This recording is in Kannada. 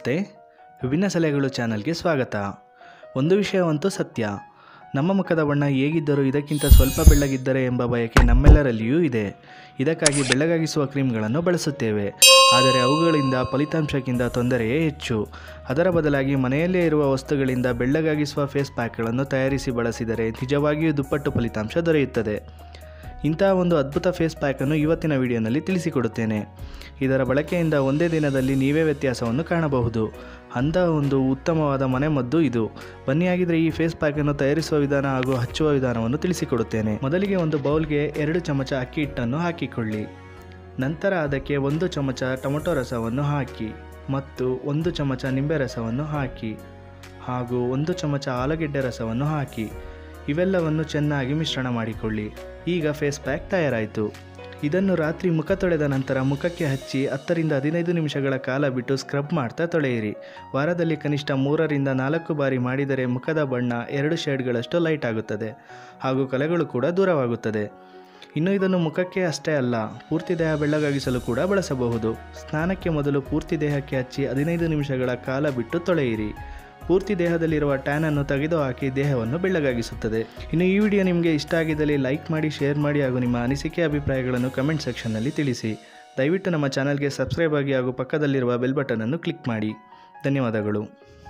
ನಮಸ್ತೆ ವಿಭಿನ್ನ ಸಲಹೆಗಳು ಚಾನಲ್ಗೆ ಸ್ವಾಗತ ಒಂದು ವಿಷಯವಂತೂ ಸತ್ಯ ನಮ್ಮ ಮುಖದ ಬಣ್ಣ ಹೇಗಿದ್ದರೂ ಇದಕ್ಕಿಂತ ಸ್ವಲ್ಪ ಬೆಳ್ಳಗಿದ್ದರೆ ಎಂಬ ಬಯಕೆ ನಮ್ಮೆಲ್ಲರಲ್ಲಿಯೂ ಇದೆ ಇದಕ್ಕಾಗಿ ಬೆಳ್ಳಗಾಗಿಸುವ ಕ್ರೀಮ್ಗಳನ್ನು ಬಳಸುತ್ತೇವೆ ಆದರೆ ಅವುಗಳಿಂದ ಫಲಿತಾಂಶಕ್ಕಿಂತ ತೊಂದರೆಯೇ ಹೆಚ್ಚು ಅದರ ಬದಲಾಗಿ ಮನೆಯಲ್ಲೇ ಇರುವ ವಸ್ತುಗಳಿಂದ ಬೆಳ್ಳಗಾಗಿಸುವ ಫೇಸ್ ಪ್ಯಾಕ್ಗಳನ್ನು ತಯಾರಿಸಿ ಬಳಸಿದರೆ ನಿಜವಾಗಿಯೂ ದುಪ್ಪಟ್ಟು ಫಲಿತಾಂಶ ದೊರೆಯುತ್ತದೆ ಇಂತಹ ಒಂದು ಅದ್ಭುತ ಫೇಸ್ ಪ್ಯಾಕನ್ನು ಇವತ್ತಿನ ವಿಡಿಯೋನಲ್ಲಿ ತಿಳಿಸಿಕೊಡುತ್ತೇನೆ ಇದರ ಬಳಕೆಯಿಂದ ಒಂದೇ ದಿನದಲ್ಲಿ ನೀವೇ ವ್ಯತ್ಯಾಸವನ್ನು ಕಾಣಬಹುದು ಅಂತಹ ಒಂದು ಉತ್ತಮವಾದ ಮನೆಮದ್ದು ಇದು ಬನ್ನಿಯಾಗಿದ್ದರೆ ಈ ಫೇಸ್ ಪ್ಯಾಕನ್ನು ತಯಾರಿಸುವ ವಿಧಾನ ಹಾಗೂ ಹಚ್ಚುವ ವಿಧಾನವನ್ನು ತಿಳಿಸಿಕೊಡುತ್ತೇನೆ ಮೊದಲಿಗೆ ಒಂದು ಬೌಲ್ಗೆ ಎರಡು ಚಮಚ ಅಕ್ಕಿ ಹಿಟ್ಟನ್ನು ಹಾಕಿಕೊಳ್ಳಿ ನಂತರ ಅದಕ್ಕೆ ಒಂದು ಚಮಚ ಟೊಮೊಟೊ ರಸವನ್ನು ಹಾಕಿ ಮತ್ತು ಒಂದು ಚಮಚ ನಿಂಬೆ ರಸವನ್ನು ಹಾಕಿ ಹಾಗೂ ಒಂದು ಚಮಚ ಆಲೂಗೆಡ್ಡೆ ರಸವನ್ನು ಹಾಕಿ ಇವೆಲ್ಲವನ್ನು ಚೆನ್ನಾಗಿ ಮಿಶ್ರಣ ಮಾಡಿಕೊಳ್ಳಿ ಈಗ ಫೇಸ್ ಪ್ಯಾಕ್ ತಯಾರಾಯಿತು ಇದನ್ನು ರಾತ್ರಿ ಮುಖ ತೊಳೆದ ನಂತರ ಮುಖಕ್ಕೆ ಹಚ್ಚಿ ಹತ್ತರಿಂದ ಹದಿನೈದು ನಿಮಿಷಗಳ ಕಾಲ ಬಿಟ್ಟು ಸ್ಕ್ರಬ್ ಮಾಡ್ತಾ ತೊಳೆಯಿರಿ ವಾರದಲ್ಲಿ ಕನಿಷ್ಠ ಮೂರರಿಂದ ನಾಲ್ಕು ಬಾರಿ ಮಾಡಿದರೆ ಮುಖದ ಬಣ್ಣ ಎರಡು ಶೇಡ್ಗಳಷ್ಟು ಲೈಟ್ ಆಗುತ್ತದೆ ಹಾಗೂ ಕಲೆಗಳು ಕೂಡ ದೂರವಾಗುತ್ತದೆ ಇನ್ನು ಇದನ್ನು ಮುಖಕ್ಕೆ ಅಷ್ಟೇ ಅಲ್ಲ ಪೂರ್ತಿ ದೇಹ ಬೆಳ್ಳಗಾಗಿಸಲು ಕೂಡ ಬಳಸಬಹುದು ಸ್ನಾನಕ್ಕೆ ಮೊದಲು ಪೂರ್ತಿ ದೇಹಕ್ಕೆ ಹಚ್ಚಿ ಹದಿನೈದು ನಿಮಿಷಗಳ ಕಾಲ ಬಿಟ್ಟು ತೊಳೆಯಿರಿ ಪೂರ್ತಿ ದೇಹದಲ್ಲಿರುವ ಟ್ಯಾನ್ ಅನ್ನು ತೆಗೆದುಹಾಕಿ ದೇಹವನ್ನು ಬೆಳ್ಳಗಾಗಿಸುತ್ತದೆ ಇನ್ನು ಈ ವಿಡಿಯೋ ನಿಮಗೆ ಇಷ್ಟ ಆಗಿದ್ದಲ್ಲಿ ಲೈಕ್ ಮಾಡಿ ಶೇರ್ ಮಾಡಿ ಹಾಗೂ ನಿಮ್ಮ ಅನಿಸಿಕೆ ಅಭಿಪ್ರಾಯಗಳನ್ನು ಕಮೆಂಟ್ ಸೆಕ್ಷನ್ನಲ್ಲಿ ತಿಳಿಸಿ ದಯವಿಟ್ಟು ನಮ್ಮ ಚಾನಲ್ಗೆ ಸಬ್ಸ್ಕ್ರೈಬ್ ಆಗಿ ಹಾಗೂ ಪಕ್ಕದಲ್ಲಿರುವ ಬೆಲ್ ಬಟನನ್ನು ಕ್ಲಿಕ್ ಮಾಡಿ ಧನ್ಯವಾದಗಳು